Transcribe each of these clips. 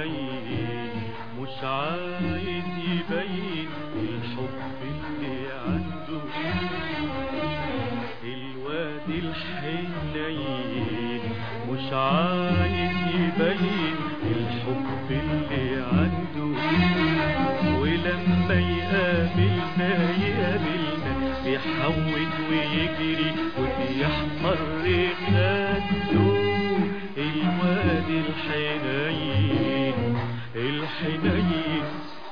الحنين مش عايز يبين الحب اللي عنده الواد الحنين مش عايز يبين الحب اللي عنده ولما يقابلنا يقابلنا بيحوت ويجري وبيحمر خده الواد الحنين الحنين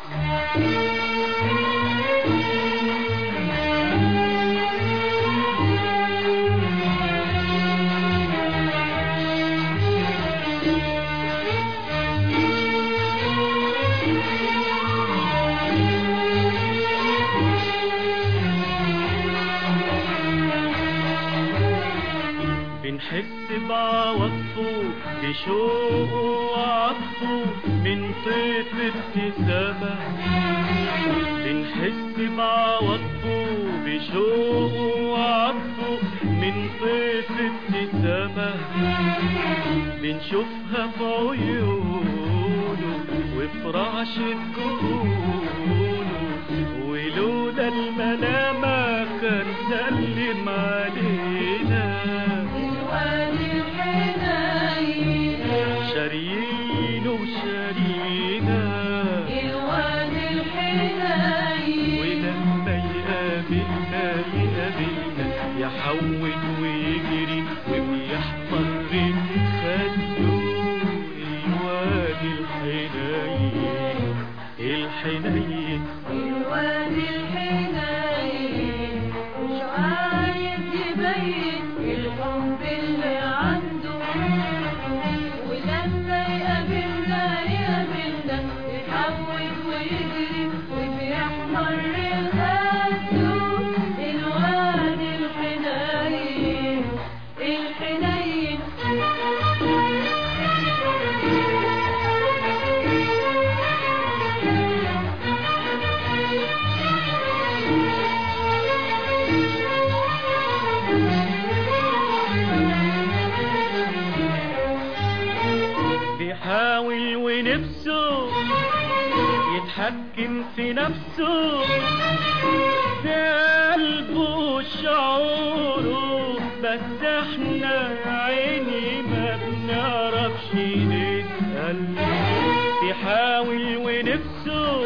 بنحس بعواطفه بشوقه وعطفه من طيف ابتسامة بنحس بعواطفه بشوقه وعطفه من طيف ابتسامة بنشوفها في عيونه وفي رعشة جفونه ولولا الملامة كان سلم علينا الواد الحنين شاريينه وشارينا الواد الحنين ولما يقابلنا يقابلنا يحول ويجري وبيحمر خده الواد الحنين الحنين الواد الحنين مش عايز يبين الحب اللي عنده ولما يقابلنا يقابلنا يحول ويجري وبيحمر خده الواد الحنين الحنين بيحاول ونفسه يتحكم في نفسه في قلبه وشعوره بس احنا يا عيني ما بنعرفش نسأل بيحاول ونفسه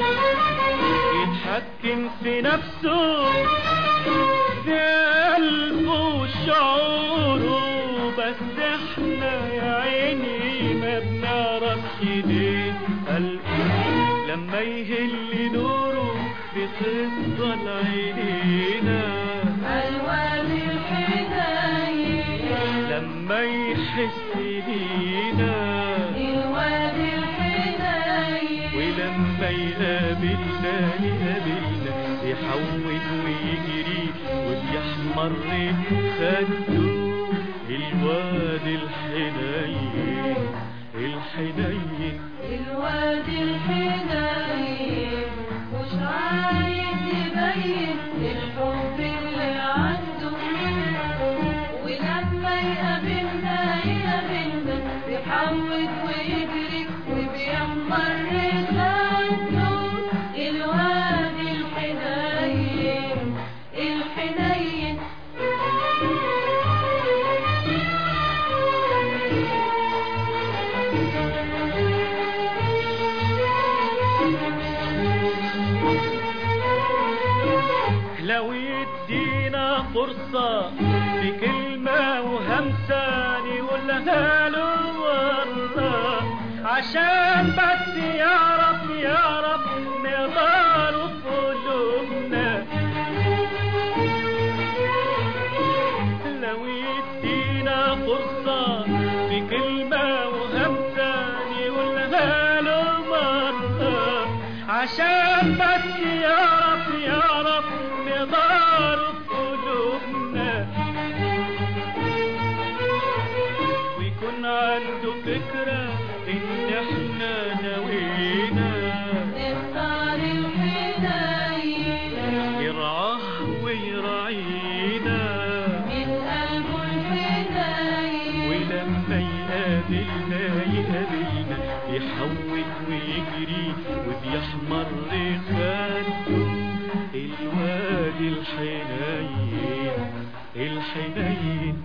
يتحكم في نفسه في قلبه وشعوره بس احنا يا عيني ما بنعرفش نسأل لما يهل نوره بتفضل عينينا الواد الحنين لما يحس بينا الواد الحنين ولما يقابلنا يقابلنا يحول ويجري وبيحمر خده الواد الحنين الحنين الواد الحنين مش عايز يبين الحب اللي عنده ولما يقابلنا يقابلنا بيحود ويجري وبيحمر خده الواد الحنين الحنين لو يدينا فرصة بكلمة وهمسة نقولها له مرة عشان بس يعرف يعرف نقدر في قلوبنا لو يدينا فرصة بكلمة وهمسة نقولها له مرة عشان بس يعرف يعرف نقدر في قلوبنا ويكون عنده فكرة إن إحنا ناوينا نختار الحنين يرعاه ويراعينا من قلبه الحنين ولما يقابلنا يقابلنا يحول يحمر خده الواد الحنين الحنين